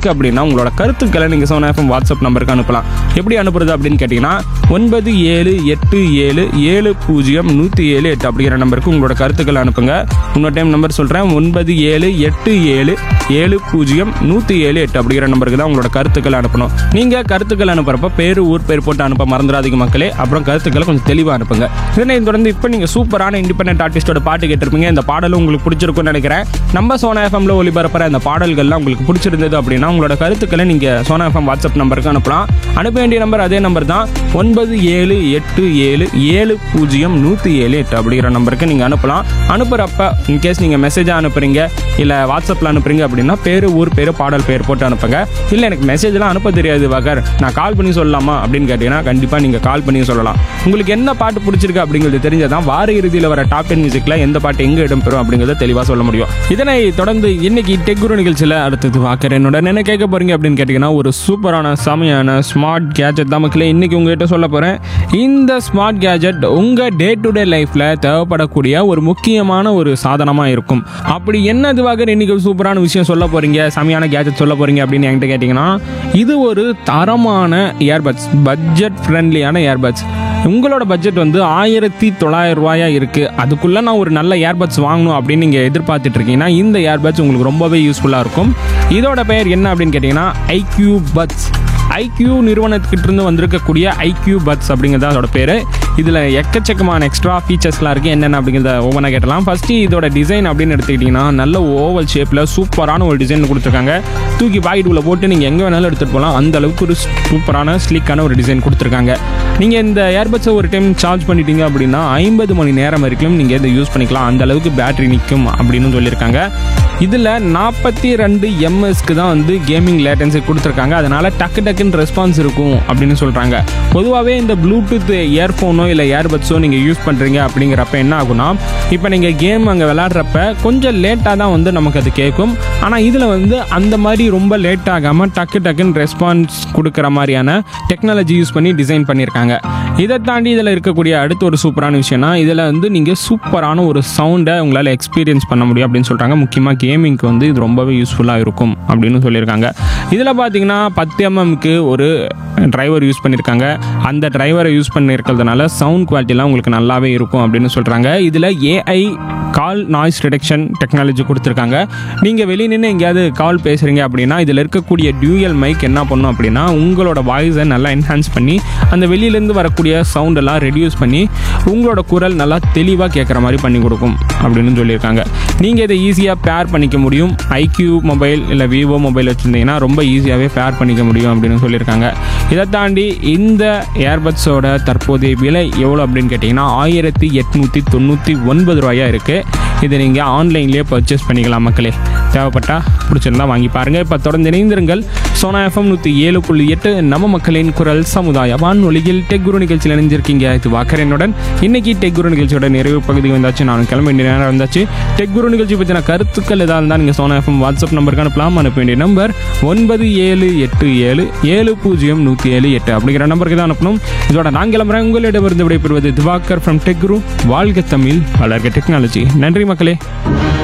இருக்குது அப்படின்னா உங்களோட கருத்துக்களை நீங்கள் சோனா எஃப்எம் வாட்ஸ்அப் நம்பருக்கு அனுப்பலாம் எப்படி அனுப்புறது அப்படின்னு கேட்டிங்கன்னா ஒன்பது ஏழு எட்டு ஏழு ஏழு பூஜ்ஜியம் நூற்றி ஏழு எட்டு அப்படிங்கிற நம்பருக்கு உங்களோட கருத்துக்களை அனுப்புங்க இன்னொரு டைம் நம்பர் சொல்கிறேன் ஒன்பது ஏழு எட்டு ஏழு ஏழு பூஜ்ஜியம் நூற்றி ஏழு எட்டு அப்படிங்கிற நம்பருக்கு தான் உங்களோட கருத்துக்களை அனுப்பணும் நீங்கள் கருத்துக்கள் அனுப்புறப்ப பேர் ஊர் பேர் போட்டு அனுப்ப மறந்துடாதீங்க மக்களே அப்புறம் கருத்துக்களை கொஞ்சம் தெளிவாக அனுப்புங்க இதனை தொடர்ந்து இப்போ நீங்கள் சூப்பரான இண்டிபெண்டன்ட் ஆர்டிஸ்டோட பாட்டு கேட்டிருப்பீங்க இந்த பாடலும் உங்களுக்கு பிடிச்சிருக்கும்னு நினைக்கிறேன் நம்ம சோனா எஃப்எம்ல ஒளிபரப்புற இந்த பாடல்கள்லாம் உங்களுக்கு பிடிச்சிருந்தது அப்படின்னா உங்களோட கருத்துக்களை நீங்கள் சோனா எஃப்எம் வாட்ஸ்அப் நம்பருக்கு அனுப்பலாம் அனுப்ப வேண்டிய நம்பர் அதே நம்பர் தான் ஒன்பது ஏழு எட்டு ஏழு ஏழு பூஜ்ஜியம் நூற்றி ஏழு எட்டு அப்படிங்கிற நம்பருக்கு நீங்கள் அனுப்பலாம் அனுப்புகிறப்ப இன்கேஸ் நீங்கள் மெசேஜாக அனுப்புறீங்க இல்லை வாட்ஸ்அப்பில் அனுப்புறீங்க அப்படின்னா பேர் ஊர் பேர் பாடல் பேர் போட்டு அனுப்புங்க இல்லை எனக்கு மெசேஜ்லாம் அனுப்ப தெரியாது வகர் நான் கால் பண்ணி சொல்லலாமா அப்படின்னு கேட்டிங்கன்னா கண்டிப்பாக நீங்கள் கால் பண்ணி சொல்லலாம் உங்களுக்கு என்ன பாட்டு பிடிச்சிருக்கு அப்படிங்கிறது தெரிஞ்சதான் வார இறுதியில் வர டாப் டென் மியூசிக்கில் எந்த பாட்டு எங்கே இடம்பெறும் அப்படிங்கிறத தெளிவாக சொல்ல முடியும் இதனை தொடர்ந்து இன்னைக்கு டெக்குரு நிகழ்ச்சியில் அடுத்தது வாக்கர் என்னோட என்ன கேட்க போறீங்க அப்படின்னு கேட்டிங்கன்னா ஒரு சூப்பரான செமையான ஸ்மார்ட் கேஜெட் தான் மக்களே இன்னைக்கு உங்ககிட்ட சொல்ல போகிறேன் இந்த ஸ்மார்ட் கேஜெட் உங்கள் டே டு டே லைஃப்பில் தேவைப்படக்கூடிய ஒரு முக்கியமான ஒரு சாதனமாக இருக்கும் அப்படி என்ன இதுவாக இன்னைக்கு ஒரு சூப்பரான விஷயம் சொல்ல போகிறீங்க செமையான கேஜெட் சொல்ல போகிறீங்க அப்படின்னு என்கிட்ட கேட்டிங்கன்னா இது ஒரு தரமான இயர்பட்ஸ் பட்ஜெட் ஃப்ரெண்ட்லியான இயர்பட்ஸ் உங்களோட பட்ஜெட் வந்து ஆயிரத்தி தொள்ளாயிரம் ரூபாயா இருக்குது அதுக்குள்ளே நான் ஒரு நல்ல இயர்பட்ஸ் வாங்கணும் அப்படின்னு நீங்கள் எதிர்பார்த்துட்டு இருக்கீங்கன்னா இந்த இயர்பட்ஸ் உங்களுக்கு ரொம்பவே யூஸ்ஃபுல்லாக இருக்கும் இதோட பெயர் என்ன அப்படின்னு கேட்டிங்கன்னா ஐக்யூ பட்ஸ் ஐக்யூ நிறுவனத்துக்கிட்ட இருந்து வந்திருக்கக்கூடிய ஐக்யூ பட்ஸ் அப்படிங்கிறது அதோட பேர் இதில் எக்கச்சக்கமான எக்ஸ்ட்ரா ஃபீச்சர்ஸ்லாம் இருக்குது என்னென்ன அப்படிங்கிறத ஒவ்வொன்றா கேட்டலாம் ஃபஸ்ட்டு இதோட டிசைன் அப்படின்னு எடுத்துக்கிட்டிங்கன்னா நல்ல ஓவல் ஷேப்பில் சூப்பரான ஒரு டிசைன் கொடுத்துருக்காங்க தூக்கி பாக்கெட்டுக்குள்ளே போட்டு நீங்கள் எங்கே வேணாலும் எடுத்துகிட்டு போகலாம் அந்த அளவுக்கு ஒரு சூப்பரான ஸ்லீக்கான ஒரு டிசைன் கொடுத்துருக்காங்க நீங்கள் இந்த இயர்பட்ஸை ஒரு டைம் சார்ஜ் பண்ணிட்டீங்க அப்படின்னா ஐம்பது மணி நேரம் வரைக்கும் நீங்கள் இதை யூஸ் பண்ணிக்கலாம் அந்த அளவுக்கு பேட்டரி நிற்கும் அப்படின்னு சொல்லியிருக்காங்க இதில் நாற்பத்தி ரெண்டு எம்எஸ்க்கு தான் வந்து கேமிங் லேட்டன்சி கொடுத்துருக்காங்க அதனால் டக்கு டக்குன்னு ரெஸ்பான்ஸ் இருக்கும் அப்படின்னு சொல்கிறாங்க பொதுவாகவே இந்த ப்ளூடூத் இயர்ஃபோனோ இல்லை இயர்பட்ஸோ நீங்கள் யூஸ் பண்ணுறீங்க அப்படிங்கிறப்ப என்ன ஆகும்னா இப்போ நீங்கள் கேம் அங்கே விளாட்றப்ப கொஞ்சம் லேட்டாக தான் வந்து நமக்கு அது கேட்கும் ஆனால் இதில் வந்து அந்த மாதிரி ரொம்ப லேட் ஆகாமல் டக்கு டக்குன்னு ரெஸ்பான்ஸ் கொடுக்குற மாதிரியான டெக்னாலஜி யூஸ் பண்ணி டிசைன் பண்ணியிருக்காங்க இதை தாண்டி இதில் இருக்கக்கூடிய அடுத்த ஒரு சூப்பரான விஷயம்னா இதில் வந்து நீங்கள் சூப்பரான ஒரு சவுண்டை உங்களால் எக்ஸ்பீரியன்ஸ் பண்ண முடியும் அப்படின்னு சொல்கிறாங்க முக்கியமாக கேமிங்க்கு வந்து இது ரொம்பவே யூஸ்ஃபுல்லாக இருக்கும் அப்படின்னு சொல்லியிருக்காங்க இதில் பார்த்தீங்கன்னா பத்து எம்எம்க்கு ஒரு டிரைவர் யூஸ் பண்ணியிருக்காங்க அந்த டிரைவரை யூஸ் பண்ணியிருக்கிறதுனால சவுண்ட் குவாலிட்டிலாம் உங்களுக்கு நல்லாவே இருக்கும் அப்படின்னு சொல்கிறாங்க இதில் AI call noise reduction technology கொடுத்துருக்காங்க நீங்கள் வெளியே நின்று எங்கேயாவது கால் பேசுகிறீங்க அப்படின்னா இதில் இருக்கக்கூடிய டியூயல் மைக் என்ன பண்ணும் அப்படின்னா உங்களோட வாய்ஸை நல்லா என்ஹான்ஸ் பண்ணி அந்த வெளியிலேருந்து வரக்கூடிய சவுண்டெல்லாம் ரெடியூஸ் பண்ணி உங்களோட குரல் நல்லா தெளிவாக கேட்குற மாதிரி பண்ணி கொடுக்கும் அப்படின்னு சொல்லியிருக்காங்க நீங்கள் இதை ஈஸியாக பேர் பண்ணிக்க முடியும் ஐக்யூ மொபைல் இல்லை விவோ மொபைல் வச்சுருந்தீங்கன்னா ரொம்ப ஈஸியாகவே பேர் பண்ணிக்க முடியும் அப்படின்னு சொல்லியிருக்காங்க இதை தாண்டி இந்த ஏர்பட்ஸோட தற்போதைய விலை எவ்வளோ அப்படின்னு கேட்டிங்கன்னா ஆயிரத்தி எட்நூற்றி தொண்ணூற்றி ஒன்பது ரூபாயா இருக்குது இதை நீங்கள் ஆன்லைன்லேயே பர்ச்சேஸ் பண்ணிக்கலாம் மக்களே தேவைப்பட்டா பிடிச்சிருந்தா வாங்கி பாருங்கள் இப்போ தொடர்ந்து இணைந்திருங்கள் சோனா எஃப்எம் நூற்றி ஏழு புள்ளி எட்டு நம்ம மக்களின் குரல் சமுதாய வானொலியில் டெக் குரு நிகழ்ச்சியில் இணைஞ்சிருக்கீங்க இது வாக்கரனுடன் இன்னைக்கு டெக் குரு நிகழ்ச்சியோட நிறைவு பகுதி வந்தாச்சு நான் கிளம்ப வேண்டிய நேரம் வந்தாச்சு டெக் குரு நிகழ்ச்சி பற்றின கருத்துக்கள் ஏதாவது இருந்தால் நீங்கள் சோனா எஃப்எம் வாட்ஸ்அப் நம்பருக்கு அனுப்பலாம் அனுப்ப வேண்டிய நம்பர் ஒன்பது ஏழு எட்டு ஏழு ஏழு பூஜ்ஜியம் நூற்றி ஏழு எட்டு அப்படிங்கிற நம்பருக்கு தான் அனுப்பணும் இதோட நான் கிளம்புறேன் உங்களிடமிருந்து விடைபெறுவது திவாகர் ஃப்ரம் டெக் குரு வாழ்க தமிழ் வளர்க டெக்னாலஜி நன்றி மக்களே